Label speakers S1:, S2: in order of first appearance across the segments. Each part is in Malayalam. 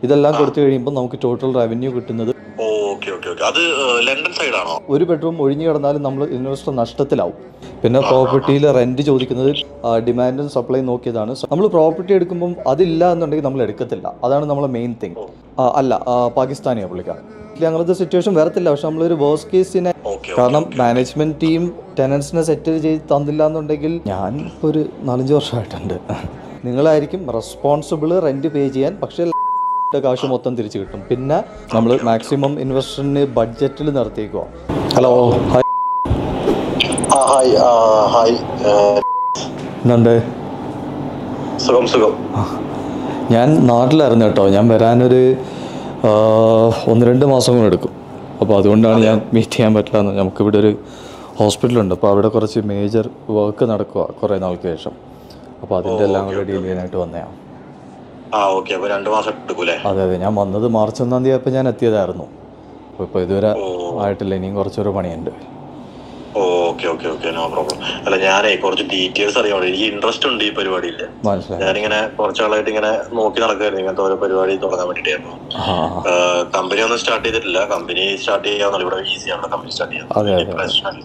S1: ഇതെല്ലാം കൊടുത്തു കഴിയുമ്പോൾ നമുക്ക് ടോട്ടൽ റവന്യൂ കിട്ടുന്നത്
S2: ഓക്കെ ഓക്കെ ഓക്കെ അത് ഏഹ്, ലണ്ടൻ സൈഡാണോ
S1: ഒരു ബെഡ്റൂം ഒഴിഞ്ഞു കിടന്നാലും നമ്മൾ ഇൻവെസ്റ്റർ നഷ്ടത്തിലാവും പിന്നെ പ്രോപ്പർട്ടിയിൽ റെന്റ് ചോദിക്കുന്നത് ഡിമാൻഡും സപ്ലൈ നോക്കിയതാണ് നമ്മൾ പ്രോപ്പർട്ടി എടുക്കുമ്പോൾ അതില്ല എന്നുണ്ടെങ്കിൽ നമ്മൾ എടുക്കത്തില്ല അതാണ് നമ്മളെ മെയിൻ തിങ് അല്ല ആ, പാകിസ്ഥാനിയാണ് പുള്ളിക്കാരൻ ഞങ്ങളത്തെ സിറ്റുവേഷൻ വരത്തില്ല പക്ഷെ നമ്മളൊരു വേഴ്സ് കേസിനെ
S2: ഓക്കെ
S1: കാരണം മാനേജ്മെന്റ് ടീം ടെനൻസിനെ സെറ്റ് ചെയ്ത് തന്നില്ല എന്നുണ്ടെങ്കിൽ ഞാൻ ഇപ്പോൾ ഒരു നാലഞ്ച് വർഷമായിട്ടുണ്ട് നിങ്ങളായിരിക്കും റെസ്പോൺസിബിൾ റെന്റ് പേ ചെയ്യാൻ പക്ഷേ കാശ് മൊത്തം തിരിച്ചു കിട്ടും പിന്നെ നമ്മൾ മാക്സിമം ഇൻവെസ്റ്ററിന് ബഡ്ജറ്റിൽ നിർത്തിയേക്കുക ഹലോ ഹായ്
S2: ആ ഹായ് ആ ഹായ് ഏഹ്,
S1: എന്നുണ്ട്
S2: സുഖം സുഖം
S1: ഞാൻ നാട്ടിലായിരുന്നു കേട്ടോ ഞാൻ വരാനൊരു ആ, ഒന്ന് രണ്ട് മാസം കൂടെ എടുക്കും അപ്പോൾ അതുകൊണ്ടാണ് ഞാൻ മീറ്റ് ചെയ്യാൻ പറ്റില്ല എന്ന് നമുക്കിവിടെ ഒരു ഹോസ്പിറ്റലുണ്ട് അപ്പോൾ അവിടെ കുറച്ച് മേജർ വർക്ക് നടക്കുക കുറേ നാൾക്ക് ശേഷം അപ്പോൾ അതിൻ്റെ എല്ലാം കൂടെ ഡീൽ ചെയ്യാനായിട്ട് വന്നതാണ്
S2: ആ ഓക്കെ അപ്പൊ രണ്ടു മാസം എടുക്കൂലേ
S1: അതെ അതെ ഞാൻ വന്നത് മാർച്ച് ഒന്നാം തീയതി ആയപ്പോൾ ഞാൻ എത്തിയതായിരുന്നു അപ്പോൾ ഇപ്പോൾ ഇതുവരെ ആയിട്ടില്ല ഇനിയും കുറച്ചൊരു പണിയുണ്ട്
S2: okay okay okay no problem അല്ല ഞാനേ കുറച്ച് ഡീറ്റെയിൽസ് അറിയാൻ വേണ്ടി എനിക്ക് ഇൻട്രസ്റ്റ് ഉണ്ട് ഈ പരിപാടിയിൽ
S1: മനസ്സിലായി
S2: ഞാനിങ്ങനെ കുറച്ചാളായിട്ട് ഇങ്ങനെ നോക്കി നടക്കുമായിരുന്നു ഇങ്ങനത്തെ ഓരോ പരിപാടി തുടങ്ങാൻ വേണ്ടിയിട്ടായിരുന്നു
S1: ആ
S2: കമ്പനി ഒന്നും സ്റ്റാർട്ട് ചെയ്തിട്ടില്ല കമ്പനി സ്റ്റാർട്ട് ചെയ്യാന്നുള്ള ഇവിടെ ഈസിയാണ് കമ്പനി സ്റ്റാർട്ട്
S1: അതെ,
S2: ചെയ്യാൻ
S1: അതെ.
S2: പ്രശ്നമില്ല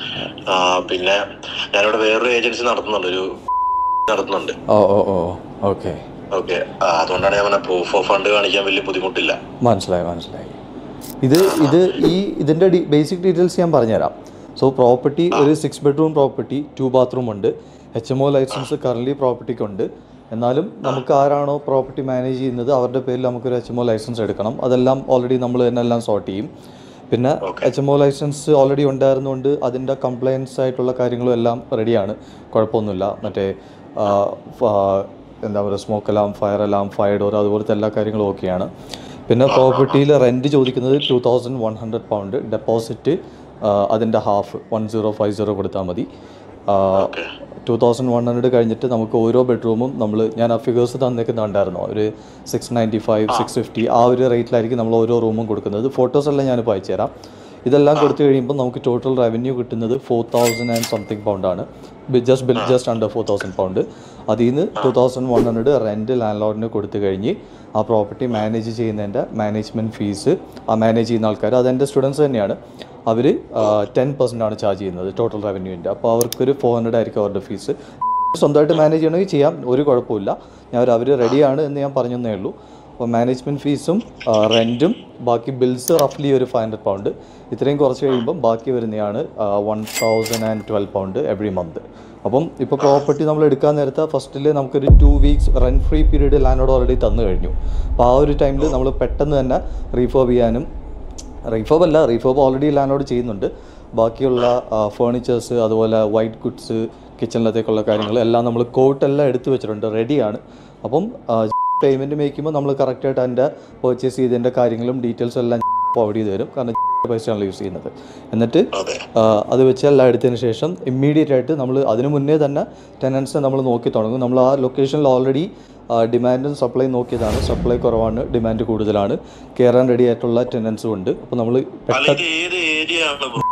S2: ആ, പിന്നെ ഞാനിവിടെ വേറൊരു ഏജൻസി നടത്തുന്നുണ്ട് ഒരു നടത്തുന്നുണ്ട്
S1: ഓ ഓ ഓ ഓക്കെ
S2: ഓക്കെ അതുകൊണ്ടാണ് ഞാൻ പറഞ്ഞ പ്രൂഫ് ഓഫ് ഫണ്ട് കാണിക്കാൻ വലിയ ബുദ്ധിമുട്ടില്ല
S1: മനസ്സിലായി മനസ്സിലായി ഇത് ഇത് ഈ ഇതിൻ്റെ ബേസിക് ഡീറ്റെയിൽസ് ഞാൻ പറഞ്ഞുതരാം സോ പ്രോപ്പർട്ടി ഒരു six bedroom property two bathroom ഉണ്ട് H M O licence currently പ്രോപ്പർട്ടിക്കുണ്ട് എന്നാലും നമുക്ക് ആരാണോ പ്രോപ്പർട്ടി മാനേജ് ചെയ്യുന്നത് അവരുടെ പേരിൽ നമുക്കൊരു എച്ച് എം ഒ ലൈസൻസ് എടുക്കണം അതെല്ലാം ഓൾറെഡി നമ്മൾ തന്നെ എല്ലാം സോർട്ട് ചെയ്യും പിന്നെ H M O licence already ഉണ്ടായിരുന്നുകൊണ്ട് അതിൻ്റെ കംപ്ലയൻസ് ആയിട്ടുള്ള കാര്യങ്ങളും എല്ലാം റെഡിയാണ് കുഴപ്പമൊന്നുമില്ല മറ്റേ ആ, ഫ- എന്താ പറയുക smoke alarm fire alarm fire door അതുപോലത്തെ എല്ലാ കാര്യങ്ങളും ഓക്കെയാണ് പിന്നെ പ്രോപ്പർട്ടിയിൽ റെൻറ്റ് ചോദിക്കുന്നത് two thousand one hundred pound deposit അതിൻ്റെ half one zero five zero കൊടുത്താൽ മതി
S2: okay
S1: two thousand one hundred കഴിഞ്ഞിട്ട് നമുക്ക് ഓരോ ബെഡ്റൂമും നമ്മൾ ഞാൻ ആ ഫിഗേഴ്സ് തന്നേക്കുന്നുണ്ടായിരുന്നു ഒരു six ninety five six fifty ആ ഒരു റേറ്റിലായിരിക്കും നമ്മൾ ഓരോ റൂമും കൊടുക്കുന്നത് ഫോട്ടോസ് എല്ലാം ഞാനിപ്പോൾ അയച്ചു തരാം ഇതെല്ലാം കൊടുത്തു കഴിയുമ്പോൾ നമുക്ക് ടോട്ടൽ റവന്യൂ കിട്ടുന്നത് ഫോർ തൗസൻഡ് ആൻഡ് സംതിങ് പൗണ്ടാണ് just bill just under four thousand pound അതിൽ നിന്ന് two thousand one hundred rent ലാൻഡ് ലോഡിന് കൊടുത്തു കഴിഞ്ഞ് ആ പ്രോപ്പർട്ടി മാനേജ് ചെയ്യുന്നതിൻ്റെ മാനേജ്മെൻറ്റ് ഫീസ് ആ മാനേജ് ചെയ്യുന്ന ആൾക്കാർ അതെൻ്റെ സ്റ്റുഡൻസ് തന്നെയാണ് അവർ ടെൻ പെർസെൻ്റ് ആണ് ചാർജ് ചെയ്യുന്നത് ടോട്ടൽ റവന്യൂവിൻ്റെ അപ്പോൾ അവർക്കൊരു ഫോർ ഹൺഡ്രഡ് ആയിരിക്കും അവരുടെ ഫീസ് സ്വന്തമായിട്ട് മാനേജ് ചെയ്യണമെങ്കിൽ ചെയ്യാം ഒരു കുഴപ്പമില്ല ഞാൻ അവർ റെഡിയാണ് എന്ന് ഞാൻ പറഞ്ഞതേ ഉള്ളൂ അപ്പോൾ മാനേജ്മെൻറ്റ് ഫീസും റെൻറ്റും ബാക്കി ബിൽസ് റഫ്ലി ഒരു ഫൈവ് ഹൺഡ്രഡ് പൗണ്ട് ഇത്രയും കുറച്ച് കഴിയുമ്പം ബാക്കി വരുന്നതാണ് one thousand and twelve pound every month അപ്പം ഇപ്പോൾ പ്രോപ്പർട്ടി നമ്മൾ എടുക്കാൻ നേരത്തെ ഫസ്റ്റിൽ നമുക്കൊരു two weeks rent free period ലാൻഡോട് ഓൾറെഡി തന്നു കഴിഞ്ഞു അപ്പോൾ ആ ഒരു ടൈമിൽ നമ്മൾ പെട്ടെന്ന് തന്നെ റീഫോബ് ചെയ്യാനും റീഫോബ് അല്ല റീഫോബ് ഓൾറെഡി ലാൻഡോട് ചെയ്യുന്നുണ്ട് ബാക്കിയുള്ള ഫേണിച്ചേഴ്സ് അതുപോലെ വൈറ്റ് ഗുഡ്സ് കിച്ചണിലത്തേക്കുള്ള കാര്യങ്ങൾ എല്ലാം നമ്മൾ കോട്ടെല്ലാം എടുത്തു വെച്ചിട്ടുണ്ട് റെഡിയാണ് അപ്പം പേയ്മെൻറ്റ് മേക്കുമ്പോൾ നമ്മൾ കറക്റ്റായിട്ട് അതിൻ്റെ പർച്ചേസ് ചെയ്തതിൻ്റെ കാര്യങ്ങളും ഡീറ്റെയിൽസും എല്ലാം പ്രൊവൈഡ് ചെയ്ത് തരും കാരണം പൈസയാണല്ലോ യൂസ് ചെയ്യുന്നത് എന്നിട്ട്
S2: അതെ
S1: ആ, അത് വെച്ച് എല്ലാം എടുത്തതിന് ശേഷം ഇമ്മീഡിയറ്റ് ആയിട്ട് നമ്മൾ അതിന് മുന്നേ തന്നെ ടെനൻസിനെ നമ്മൾ നോക്കി തുടങ്ങും നമ്മൾ ആ ലൊക്കേഷനിൽ ഓൾറെഡി ഡിമാൻഡും സപ്ലൈ നോക്കിയതാണ് സപ്ലൈ കുറവാണ് ഡിമാൻഡ് കൂടുതലാണ് കയറാൻ റെഡി ആയിട്ടുള്ള ടെനൻസും ഉണ്ട് അപ്പോൾ നമ്മൾ
S2: അല്ല ഇത് ഏത് ഏരിയ ആണ് bro?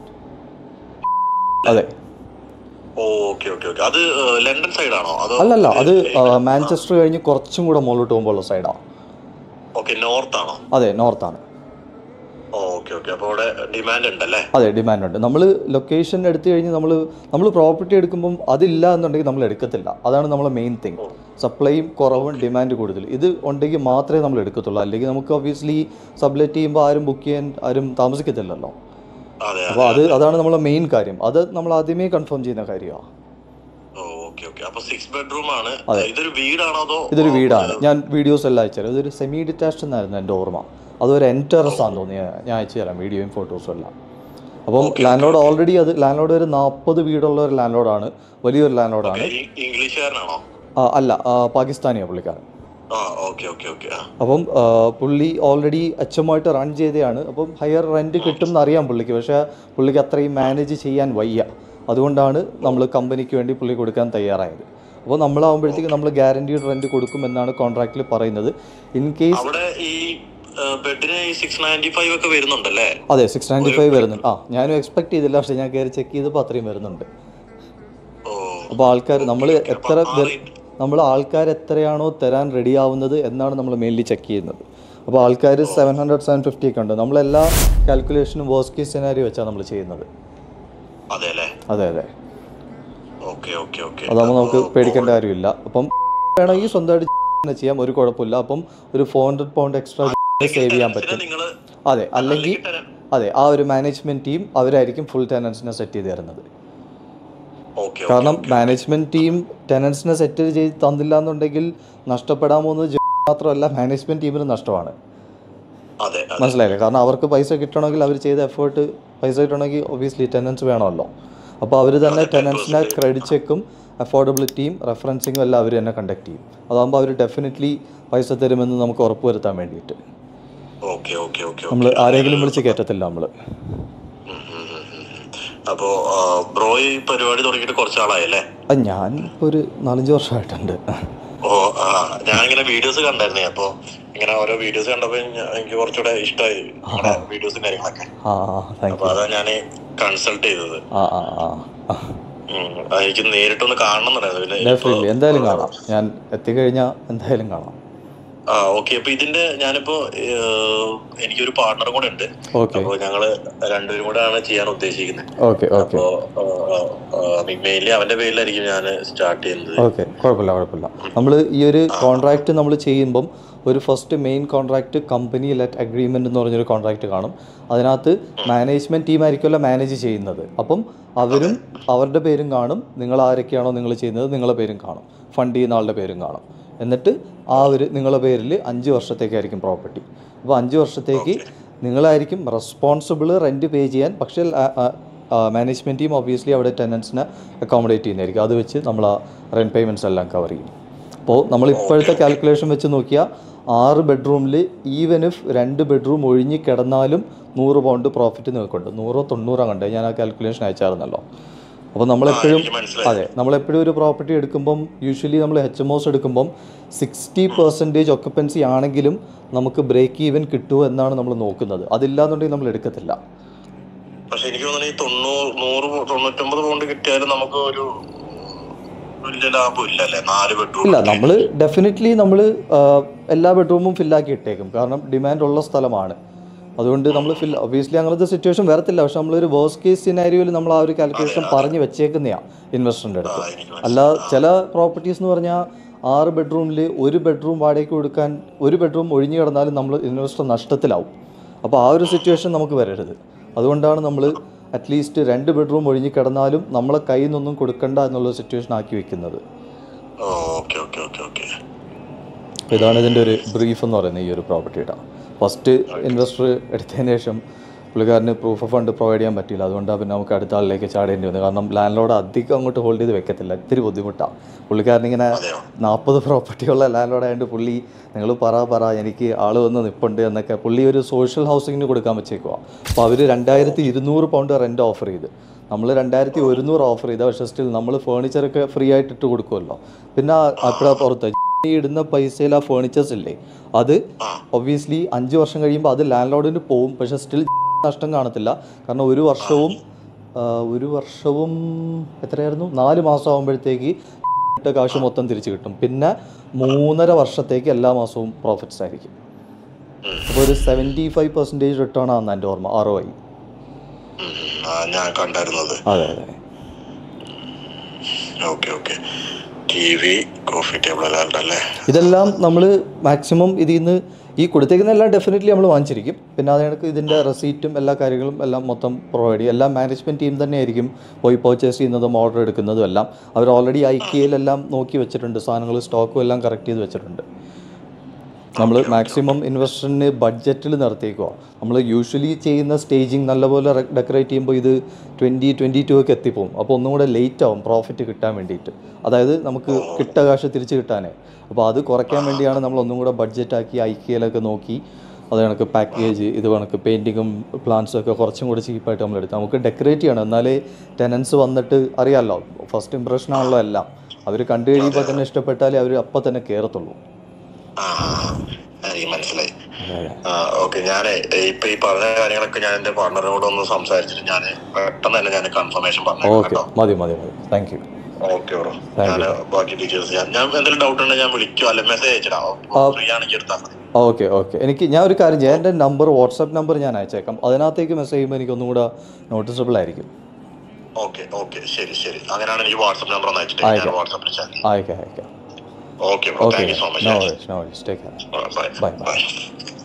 S1: അതെ
S2: ഓക്കെ ഓക്കെ ഓക്കെ അത് ഏഹ്, ലണ്ടൻ സൈഡാണോ അതോ
S1: അല്ലല്ല അത് മാഞ്ചസ്റ്റർ കഴിഞ്ഞ് കുറച്ചും കൂടെ മുകളിലോട്ട് പോകുമ്പോഴുള്ള സൈഡാണ്
S2: ഓക്കെ നോർത്ത് ആണോ
S1: അതെ നോർത്താണ്
S2: ഓക്കെ ഓക്കെ അപ്പൊ അവിടെ ഡിമാൻഡ് ഉണ്ടല്ലേ
S1: അതെ ഡിമാൻഡ് ഉണ്ട് നമ്മൾ ലൊക്കേഷൻ എടുത്തു കഴിഞ്ഞ് നമ്മൾ നമ്മൾ പ്രോപ്പർട്ടി എടുക്കുമ്പം അതില്ല എന്നുണ്ടെങ്കിൽ നമ്മൾ എടുക്കത്തില്ല അതാണ് നമ്മളെ മെയിൻ തിങ് സപ്ലൈയും കുറവും ഡിമാൻഡ് കൂടുതൽ ഇത് ഉണ്ടെങ്കിൽ മാത്രമേ നമ്മൾ എടുക്കത്തുള്ളൂ അല്ലെങ്കിൽ നമുക്ക് ഒബ്വിയസ്ലി സബ്ലെറ്റ് ചെയ്യുമ്പോൾ ആരും ബുക്ക് ചെയ്യാൻ ആരും താമസിക്കത്തില്ലല്ലോ
S2: അതെ
S1: അപ്പോൾ അത് അതാണ് നമ്മളെ മെയിൻ കാര്യം അത് നമ്മൾ ആദ്യമേ കൺഫേം ചെയ്യുന്ന കാര്യമാണ്
S2: ഓക്കെ ഓക്കെ അപ്പൊ സിക്സ് ബെഡ്റൂം ആണ് ഇതൊരു വീടാണോ അതോ
S1: ഇതൊരു വീടാണ് ഞാൻ വീഡിയോസ് എല്ലാം അയച്ചുതരാം ഇതൊരു സെമി ഡിറ്റാച്ച്ഡ് എന്നായിരുന്നു എൻ്റെ ഓർമ്മ അതൊരു എൻറ്ററസ് ആണെന്ന് തോന്നി ഞാൻ അയച്ചു തരാം വീഡിയോയും ഫോട്ടോസും എല്ലാം അപ്പം ലാൻഡ് ലോഡ് ഓൾറെഡി അത് ലാൻഡ് ലോഡ് ഒരു നാൽപ്പത് വീടുള്ള ഒരു ലാൻഡ് ലോഡാണ് വലിയൊരു ലാൻഡ് ലോഡാണ്
S2: ഇ- ഇംഗ്ലീഷുകാരനാണോ
S1: അല്ല ആ, പാകിസ്ഥാനിയാണ് പുള്ളിക്കാരൻ
S2: ആ ഓക്കെ ഓക്കെ ഓക്കെ ആ
S1: അപ്പം ആ, പുള്ളി ഓൾറെഡി അച്ഛമായിട്ട് റൺ ചെയ്തതാണ് അപ്പം ഹയർ റെൻറ്റ് കിട്ടും എന്നറിയാം പുള്ളിക്ക് പക്ഷേ പുള്ളിക്ക് അത്രയും മാനേജ് ചെയ്യാൻ വയ്യ അതുകൊണ്ടാണ് നമ്മൾ കമ്പനിക്ക് വേണ്ടി പുള്ളി കൊടുക്കാൻ തയ്യാറായത് അപ്പോൾ നമ്മളാകുമ്പോഴത്തേക്ക് നമ്മൾ ഗ്യാരണ്ടീഡ് റെൻറ്റ് കൊടുക്കും എന്നാണ് കോൺട്രാക്റ്റിൽ പറയുന്നത് ഇൻ കേസ്
S2: അവിടെ ഈ ബെഡിന് ഈ സിക്സ് നയൻറ്റി ഫൈവ് ഒക്കെ വരുന്നുണ്ടല്ലേ
S1: അതെ സിക്സ് നയൻറ്റി ഫൈവ് വരുന്നുണ്ട് ആ ഞാനും എക്സ്പെക്ട് ചെയ്തില്ല പക്ഷേ ഞാൻ കയറി ചെക്ക് ചെയ്തപ്പോൾ അത്രയും വരുന്നുണ്ട്
S2: ഓ
S1: അപ്പോൾ ആൾക്കാർ നമ്മൾ എത്ര
S2: ആ rate-
S1: നമ്മൾ ആൾക്കാർ എത്രയാണോ തരാൻ റെഡി ആവുന്നത് എന്നാണ് നമ്മൾ മെയിൻലി ചെക്ക് ചെയ്യുന്നത് അപ്പോൾ ആൾക്കാർ സെവൻ ഹൺഡ്രഡ് സെവൻ ഫിഫ്റ്റി ഒക്കെ ഉണ്ട് നമ്മളെല്ലാ കാൽക്കുലേഷനും വേഴ്സ് കേസ് സിനാരി വെച്ചാണ് നമ്മൾ ചെയ്യുന്നത്
S2: അതെ അല്ലേ
S1: അതെ അതെ
S2: ഓക്കെ ഓക്കെ ഓക്കെ
S1: അതാകുമ്പോൾ നമുക്ക് പേടിക്കേണ്ട കാര്യമില്ല അപ്പം വേണമെങ്കിൽ സ്വന്തമായിട്ട് തന്നെ ചെയ്യാം ഒരു കുഴപ്പമില്ല അപ്പം ഒരു four hundred pound extra save ചെയ്യാൻ പറ്റും
S2: നിങ്ങള്
S1: അതെ അല്ലെങ്കിൽ അതെ ആ ഒരു മാനേജ്മെന്റ് ടീം അവരായിരിക്കും ഫുൾ ടെനൻസിനെ സെറ്റ് ചെയ്ത് തരുന്നത്
S2: ഓക്കെ
S1: കാരണം മാനേജ്മെന്റ് ടീം ടെനൻസിനെ സെറ്റ് ചെയ്ത് തന്നില്ല എന്നുണ്ടെങ്കിൽ നഷ്ടപ്പെടാൻ പോകുന്നത് ജ- മാത്രമല്ല മാനേജ്മെന്റ് ടീമിന് നഷ്ടമാണ്
S2: അതെ അതെ.
S1: മനസ്സിലായില്ലേ കാരണം അവർക്ക് പൈസ കിട്ടണമെങ്കിൽ അവർ ചെയ്ത എഫേർട്ട് പൈസ കിട്ടണമെങ്കിൽ ഒബിയസ്ലി ടെനൻസ് വേണമല്ലോ അപ്പോൾ അവർ തന്നെ ടെനൻസിനെ ക്രെഡിറ്റ് ചെക്കും അഫോർഡബിലിറ്റിയും റെഫറൻസിങ്ങും എല്ലാം അവർ തന്നെ കണ്ടക്ട് ചെയ്യും അതാകുമ്പോൾ അവർ ഡെഫിനറ്റ്ലി പൈസ തരുമെന്ന് നമുക്ക് ഉറപ്പ് വരുത്താൻ വേണ്ടിയിട്ട്
S2: ഓക്കെ ഓക്കെ ഓക്കെ
S1: നമ്മൾ ആരെങ്കിലും വിളിച്ച് കയറ്റത്തില്ല നമ്മൾ
S2: അപ്പോ ബ്രോ ഈ പരിപാടി തുടങ്ങിയിട്ട് കുറച്ച് ആളായല്ലേ
S1: ഞാൻ ഇപ്പോൾ ഒരു നാലഞ്ച് വർഷമായിട്ടുണ്ട്
S2: ഓ ആ ഞാനിങ്ങനെ വീഡിയോസ് കണ്ടായിരുന്നേ അപ്പൊ ഇങ്ങനെ ഓരോ വീഡിയോസ് കണ്ടപ്പോ ഞ- എനിക്ക് കുറച്ചുകൂടെ ഇഷ്ടമായി വീഡിയോസും കാര്യങ്ങളൊക്കെ
S1: ആ താങ്ക്
S2: അപ്പൊ അതാ ഞാൻ കൺസൾട്ട് ചെയ്തത്
S1: ആ ആ ആ ആ
S2: ഉം. അത് എനിക്ക് നേരിട്ടൊന്ന് കാണണം എന്നുണ്ടായിരുന്നു പിന്നെ ഇപ്പൊ-
S1: ഡെഫിനറ്റ്ലി എന്തായാലും കാണാം ഞാൻ എത്തിക്കഴിഞ്ഞാൽ എന്തായാലും കാണാം
S2: ആ ഓക്കെ അപ്പൊ ഇതിന്റെ ഞാനിപ്പോ ഏഹ്, എനിക്കൊരു പാർട്ണർ കൂടെ ഉണ്ട്
S1: ഓക്കെ
S2: അപ്പൊ ഞങ്ങള് രണ്ടുപേരും കൂടെ ആണ് ചെയ്യാൻ ഉദ്ദേശിക്കുന്നത്
S1: ഓക്കെ ഓക്കെ
S2: അപ്പോ മെയിൻലി അവന്റെ പേരിലായിരിക്കും ഞാൻ സ്റ്റാർട്ട് ചെയ്യുന്നത്
S1: ഓക്കെ കുഴപ്പമില്ല കുഴപ്പമില്ല നമ്മൾ ഈ ഒരു കോൺട്രാക്റ്റ് നമ്മൾ ചെയ്യുമ്പം ഒരു first main contract company let agreement എന്ന് പറഞ്ഞൊരു കോൺട്രാക്റ്റ് കാണും അതിനകത്ത് മാനേജ്മെൻറ്റ് ടീമായിരിക്കുമല്ലോ മാനേജ് ചെയ്യുന്നത് അപ്പം അവരും അവരുടെ പേരും കാണും നിങ്ങൾ ആരൊക്കെയാണോ നിങ്ങൾ ചെയ്യുന്നത് നിങ്ങളുടെ പേരും കാണും ഫണ്ട് ചെയ്യുന്ന ആളുടെ പേരും കാണും എന്നിട്ട് ആ ഒരു നിങ്ങളുടെ പേരിൽ അഞ്ച് വർഷത്തേക്കായിരിക്കും പ്രോപ്പർട്ടി അപ്പോൾ അഞ്ച് വർഷത്തേക്ക് നിങ്ങളായിരിക്കും റെസ്പോൺസിബിൾ റെൻറ്റ് പേ ചെയ്യാൻ പക്ഷേ മാനേജ്മെൻറ്റ് ടീം ഒബ്വിയസ്ലി അവിടെ ടെനൻസിനെ അക്കോമഡേറ്റ് ചെയ്യുന്നതായിരിക്കും അത് വെച്ച് നമ്മൾ ആ റെൻറ്റ് പേയ്മെൻറ്റ്സ് എല്ലാം കവർ ചെയ്യും അപ്പോൾ നമ്മൾ ഇപ്പോഴത്തെ കാൽക്കുലേഷൻ വെച്ച് നോക്കിയാൽ ആറ് ബെഡ്റൂമിൽ ഈവൻ ഇഫ് രണ്ട് ബെഡ്റൂം ഒഴിഞ്ഞ് കിടന്നാലും നൂറ് പൗണ്ട് പ്രോഫിറ്റ് നിൽക്കുന്നുണ്ട് നൂറോ തൊണ്ണൂറോ കണ്ട് ഞാൻ ആ കാൽക്കുലേഷൻ അയച്ചായിരുന്നല്ലോ അപ്പോൾ നമ്മളെപ്പോഴും
S2: എനിക്ക് മനസ്സിലായി
S1: അതെ നമ്മളെപ്പോഴും ഒരു പ്രോപ്പർട്ടി എടുക്കുമ്പം യൂഷ്വലി നമ്മൾ എച്ച് എം ഒസ് എടുക്കുമ്പം സിക്സ്റ്റി പെർസെൻറ്റേജ് ഒക്കപ്പൻസി ആണെങ്കിലും നമുക്ക് ബ്രേക്ക് ഈവൻ കിട്ടുമോ എന്നാണ് നമ്മൾ നോക്കുന്നത് അതില്ലാന്നുണ്ടെങ്കിൽ നമ്മൾ എടുക്കത്തില്ല
S2: പക്ഷെ എനിക്ക് തോന്നുന്നു ഈ തൊണ്ണൂറ് നൂറ് പോ- തൊണ്ണൂറ്റൊമ്പത് പൗണ്ട് കിട്ടിയാലും നമുക്ക് ഒരു വലിയ ലാഭം ഇല്ല അല്ലേ നാല് ബെഡ്റൂം
S1: ഇല്ല നമ്മൾ ഡെഫിനറ്റ്ലി നമ്മൾ എല്ലാ ബെഡ്റൂമും ഫില്ലാക്കി ഇട്ടേക്കും കാരണം ഡിമാൻഡ് ഉള്ള സ്ഥലമാണ് അതുകൊണ്ട് നമ്മൾ ഫിൽ ഒബിയസ്ലി അങ്ങനത്തെ സിറ്റുവേഷൻ വരത്തില്ല പക്ഷെ നമ്മളൊരു വേഴ്സ് കേസ് സിനാരിയോയിൽ നമ്മൾ ആ ഒരു കാൽക്കുലേഷൻ പറഞ്ഞ് വെച്ചേക്കുന്നതാണ് ഇൻവെസ്റ്ററിൻ്റെ അടുത്ത്
S2: എനിക്ക്
S1: അല്ല ചില പ്രോപ്പർട്ടീസ് എന്ന് പറഞ്ഞാൽ ആറ് ബെഡ്റൂമിൽ ഒരു ബെഡ്റൂം വാടകയ്ക്ക് കൊടുക്കാൻ ഒരു ബെഡ്റൂം ഒഴിഞ്ഞു കിടന്നാലും നമ്മൾ ഇൻവെസ്റ്റർ നഷ്ടത്തിലാവും അപ്പോൾ ആ ഒരു സിറ്റുവേഷൻ നമുക്ക് വരരുത് അതുകൊണ്ടാണ് നമ്മൾ അറ്റ്ലീസ്റ്റ് രണ്ട് ബെഡ്റൂം ഒഴിഞ്ഞു കിടന്നാലും നമ്മളെ കയ്യിൽ നിന്നൊന്നും കൊടുക്കണ്ട എന്നുള്ള സിറ്റുവേഷൻ ആക്കി വെക്കുന്നത്
S2: ഓക്കെ ഓക്കെ ഓക്കെ ഓക്കെ
S1: അപ്പോൾ ഇതാണ് ഇതിൻ്റെ ഒരു ബ്രീഫ് എന്ന് പറയുന്നത് ഈ ഒരു പ്രോപ്പർട്ടിയുടെ ഫസ്റ്റ് ഇൻവെസ്റ്റർ എടുത്തതിന് ശേഷം പുള്ളിക്കാരന് പ്രൂഫ് ഓഫ് ഫണ്ട് പ്രൊവൈഡ് ചെയ്യാൻ പറ്റില്ല അതുകൊണ്ടാണ് പിന്നെ നമുക്ക് അടുത്ത ആളിലേക്ക് ചാടേണ്ടി വന്നത് കാരണം ലാൻഡ് ലോഡ് അധികം അങ്ങോട്ട് ഹോൾഡ് ചെയ്ത് വെക്കത്തില്ല ഇത്തിരി ബുദ്ധിമുട്ടാണ് പുള്ളിക്കാരൻ ഇങ്ങനെ
S2: അതെയോ
S1: നാൽപ്പത് പ്രോപ്പർട്ടിയുള്ള ലാൻഡ് ലോഡ് ആയതുകൊണ്ട് പുള്ളി നിങ്ങൾ പറ പറ എനിക്ക് ആൾ വന്ന് നിൽപ്പുണ്ട് എന്നൊക്കെ പുള്ളി ഒരു സോഷ്യൽ ഹൗസിങ്ങിന് കൊടുക്കാൻ വെച്ചേക്കുക അപ്പോൾ അവർ രണ്ടായിരത്തി ഇരുന്നൂറ് പൗണ്ട് റെൻ്റ് ഓഫർ ചെയ്ത് നമ്മൾ രണ്ടായിരത്തി ഒരുന്നൂറ് ഓഫർ ചെയ്ത പക്ഷേ സ്റ്റിൽ നമ്മൾ ഫേണിച്ചറൊക്കെ ഫ്രീ ആയിട്ട് ഇട്ട് കൊടുക്കുമല്ലോ പിന്നെ അപ്പോഴാ പുറത്ത് ഈ ഇടുന്ന പൈസയിൽ ആ ഫേണിച്ചേഴ്സ് ഇല്ലേ അത്
S2: ആ
S1: ഒബ്വിയസ്ലി അഞ്ച് വർഷം കഴിയുമ്പോൾ അത് ലാൻഡ് ലോഡിന് പോവും പക്ഷേ സ്റ്റിൽ നഷ്ടം കാണത്തില്ല കാരണം ഒരു വർഷവും ആ, ഒരു വർഷവും എത്രയായിരുന്നു നാല് മാസം ആകുമ്പോഴത്തേക്ക് ഇട്ട കാശ് മൊത്തം തിരിച്ചു കിട്ടും പിന്നെ മൂന്നര വർഷത്തേക്ക് എല്ലാ മാസവും പ്രോഫിറ്റ്സ് ആയിരിക്കും അപ്പോൾ ഒരു സെവൻറ്റി ഫൈവ് പെർസെൻറ്റേജ് റിട്ടേൺ ആണ് എൻ്റെ ഓർമ്മ ആർ ഒ ഐ
S2: ഉം, ആ, ഞാൻ കണ്ടായിരുന്നത്
S1: അതെ അതെ
S2: okay okay T V coffee table എല്ലാം അല്ലേ
S1: ഇതെല്ലാം നമ്മൾ മാക്സിമം ഇതിൽ നിന്ന് ഈ കൊടുത്തേക്കുന്ന എല്ലാം ഡെഫിനറ്റ്ലി നമ്മൾ വാങ്ങിച്ചിരിക്കും പിന്നെ അത് കണക്ക് ഇതിൻ്റെ റെസീറ്റും എല്ലാ കാര്യങ്ങളും എല്ലാം മൊത്തം പ്രൊവൈഡ് ചെയ്യും എല്ലാം മാനേജ്മെൻറ്റ് ടീം തന്നെയായിരിക്കും പോയി പർച്ചേസ് ചെയ്യുന്നതും ഓർഡർ എടുക്കുന്നതും എല്ലാം അവർ ഓൾറെഡി ഐ കെയിലെല്ലാം നോക്കി വെച്ചിട്ടുണ്ട് സാധനങ്ങൾ സ്റ്റോക്കും എല്ലാം കറക്റ്റ് ചെയ്ത് വെച്ചിട്ടുണ്ട് നമ്മൾ മാക്സിമം ഇൻവെസ്റ്ററിന് ബഡ്ജറ്റിൽ നിർത്തിയേക്കുക നമ്മൾ യൂഷ്വലി ചെയ്യുന്ന സ്റ്റേജിങ് നല്ലപോലെ ഡെക്കറേറ്റ് ചെയ്യുമ്പോൾ ഇത് ട്വൻറ്റി ട്വൻറ്റി ടു ഒക്കെ എത്തിപ്പോവും അപ്പോൾ ഒന്നും കൂടെ ലേറ്റ് ആവും പ്രോഫിറ്റ് കിട്ടാൻ വേണ്ടിയിട്ട് അതായത് നമുക്ക് കിട്ട കാശ് തിരിച്ച് കിട്ടാനേ അപ്പോൾ അത് കുറയ്ക്കാൻ വേണ്ടിയാണ് നമ്മൾ ഒന്നും കൂടെ ബഡ്ജറ്റാക്കി ഐക്കിയലൊക്കെ നോക്കി അത് കണക്ക് പാക്കേജ് ഇത് കണക്ക് പെയിൻറ്റിങ്ങും പ്ലാൻസും ഒക്കെ കുറച്ചും കൂടെ ചീപ്പായിട്ട് നമ്മൾ എടുത്ത് നമുക്ക് ഡെക്കറേറ്റ് ചെയ്യണം എന്നാലേ ടെനൻസ് വന്നിട്ട് അറിയാമല്ലോ ഫസ്റ്റ് ഇമ്പ്രഷൻ ആണല്ലോ എല്ലാം അവർ കണ്ടു കഴിയുമ്പോൾ തന്നെ ഇഷ്ടപ്പെട്ടാലേ അവർ അപ്പം തന്നെ കയറത്തുള്ളൂ
S2: ആ ആ, ആ, എനിക്ക് മനസ്സിലായി ആ ഓക്കെ ഞാനേ ഇപ്പൊ ഈ പറഞ്ഞ കാര്യങ്ങളൊക്കെ ഞാൻ എന്റെ പാർട്ണറിനോട് ഒന്ന് സംസാരിച്ചിട്ട് ഞാൻ പെട്ടെന്ന് തന്നെ ഞാൻ കൺഫർമേഷൻ പറഞ്ഞു
S1: ഓക്കെ മതി മതി മതി thank you
S2: okay bro
S1: Thank
S2: ഞാൻ ബാക്കി ഡീറ്റെയിൽസ് ഞാൻ ഞാൻ എന്തെങ്കിലും ഡൗട്ട് ഉണ്ടെങ്കിൽ ഞാൻ വിളിക്കോ അല്ലെ മെസ്സേജ് അയച്ചിടാം
S1: ആ.
S2: ഫ്രീ ആണെങ്കിൽ എടുത്താൽ മതി
S1: ഓക്കെ ഓക്കെ എനിക്ക് ഞാൻ ഒരു കാര്യം ചെയ്യാം എൻ്റെ നമ്പർ വാട്സാപ്പ് നമ്പർ ഞാൻ അയച്ചേക്കാം അതിനകത്തേക്ക് മെസ്സേജ് ചെയ്യുമ്പോൾ എനിക്ക് ഒന്നും കൂടെ നോട്ടീസബിൾ ആയിരിക്കും
S2: ഓക്കെ ഓക്കെ ശരി ശരി അങ്ങനെയാണ് എനിക്ക് വാട്സ്ആപ്പ് നമ്പർ ഒന്ന് അയച്ചിട്ട് ഞാൻ
S1: അയക്കാം.
S2: വാട്സ്ആപ്പിൽ ചാറ്റ്
S1: അയക്കാം അയക്കാം
S2: okay bro
S1: okay
S2: thank you so much
S1: no worries no worries take care
S2: bye
S1: Bye.
S2: By